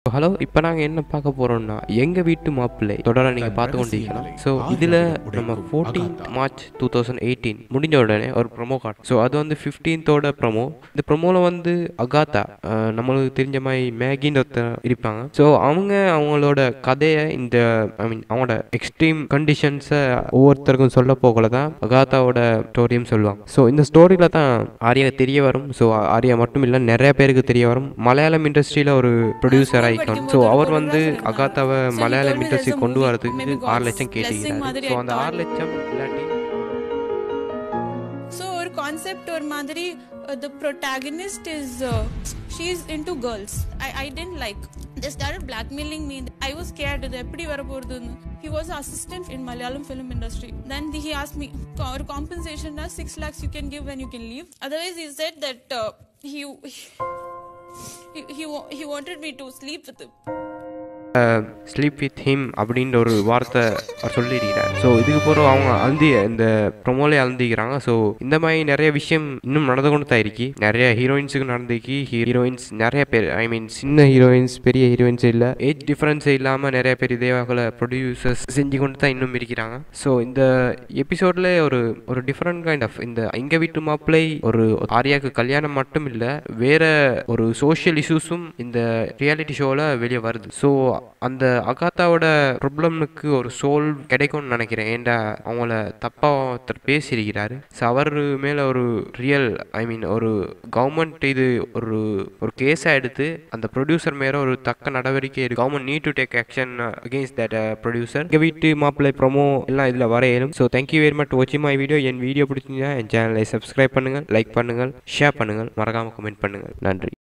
Hello இப்போ நாங்கள் என்ன பார்க்க போகிறோம்னா எங்கள் வீட்டு மாப்பிள்ளை தொடர நீங்கள் பார்த்து கொண்டிருக்கலாம் ஸோ இதில் நம்ம fourteen March two thousand eighteen முடிஞ்ச உடனே ஒரு ப்ரொமோ கார்டு ஸோ அது வந்து ஃபிஃப்டீன்த்தோட ப்ரொமோ இந்த ப்ரொமோவில் வந்து அகாத்தா அஹ், நம்மளுக்கு தெரிஞ்ச மாதிரி மேகின்னு ஒருத்தர் இருப்பாங்க ஸோ அவங்க அவங்களோட கதையை இந்த ஐ மீன் அவங்களோட எக்ஸ்ட்ரீம் கண்டிஷன்ஸை ஒவ்வொருத்தருக்கும் சொல்ல போகல தான் அகாத்தாவோட ஸ்டோரியும் சொல்லுவாங்க ஸோ இந்த ஸ்டோரியில் தான் ஆர்யா தெரிய வரும் ஸோ ஆர்யா மட்டும் இல்லை நிறைய பேருக்கு தெரிய வரும் மலையாளம் இண்டஸ்ட்ரியில் ஒரு ப்ரொடியூசர் ஆகிக்கணும் ஸோ அவர் வந்து அகாத்தாவை மலையாளம் இண்டஸ்ட்ரி கொண்டு வரதுக்கு ஆறு லட்சம் கேட்டுக்கிறாரு ஸோ அந்த ஆறு லட்சம் இல்லாட்டி ஸோ ஒரு கான்செப்ட் ஒரு மாதிரி the protagonist is she is in to girls I I tend like the start blackmailing me I was scared இது எப்படி வர போகிறதுன்னு he was assistant in Malayalam film industry then he ஆஸ் மீ ஒரு காம்பன்சேஷன்னா six lakhs you can give when you can leave otherwise is said that he he, he, wa- he wanted me to sleep with him. Sleep with him அப்படின்ற ஒரு வார்த்தை அவர் சொல்லியிருக்கிறார் so இதுக்கு பிறகு அவங்க அழுந்தி இந்த ப்ரொமோலே அழுந்திக்கிறாங்க ஸோ இந்த மாதிரி நிறைய விஷயம் இன்னும் நடந்து கொண்டு தான் இருக்கு நிறைய ஹீரோயின்ஸுக்கு நடந்துக்கு ஹீரோயின்ஸ் நிறைய பேர் ஐ மீன் சின்ன ஹீரோயின்ஸ் பெரிய ஹீரோயின்ஸ் இல்லை ஏஜ் டிஃப்ரென்ஸ் இல்லாமல் நிறைய பேர் இதே வகையில் ப்ரொடியூசர்ஸ் செஞ்சு கொண்டு தான் இன்னும் இருக்கிறாங்க ஸோ இந்த எபிசோடில் ஒரு ஒரு டிஃப்ரெண்ட் கைண்ட் ஆஃப் இந்த எங்கள் வீட்டு மாப்பிள்ளை ஒரு ஆரியாவுக்கு கல்யாணம் மட்டும் இல்லை வேற ஒரு சோஷியல் இஷ்யூஸும் இந்த ரியாலிட்டி ஷோவில் வெளியே வருது ஸோ அந்த அகாத்தாவோட ப்ராப்ளம்னுக்கு ஒரு சோல் கிடைக்கும்னு நினைக்கிறேன் ஏன்டா அவங்கள தப்பாக ஒருத்தர் பேசியிருக்கிறாரு ஸோ அவர் மேலே ஒரு ரியல் ஐ மீன் ஒரு கவர்மெண்ட் இது ஒரு ஒரு கேஸாக எடுத்து அந்த ப்ரொடியூசர் மேலே ஒரு தக்க நடவடிக்கை இருக்கு government need to take action against that producer Engal Veettu Mappillai promo எல்லாம் இதில் வர இயலும் ஸோ தேங்க்யூ வெரி மச் வாட்சிங் மை வீடியோ என் வீடியோ பிடிச்சிருந்தா என் சேனலை சப்ஸ்கிரைப் பண்ணுங்கள் லைக் பண்ணுங்கள் ஷேர் பண்ணுங்கள் மறக்காமல் கமெண்ட் பண்ணுங்கள் நன்றி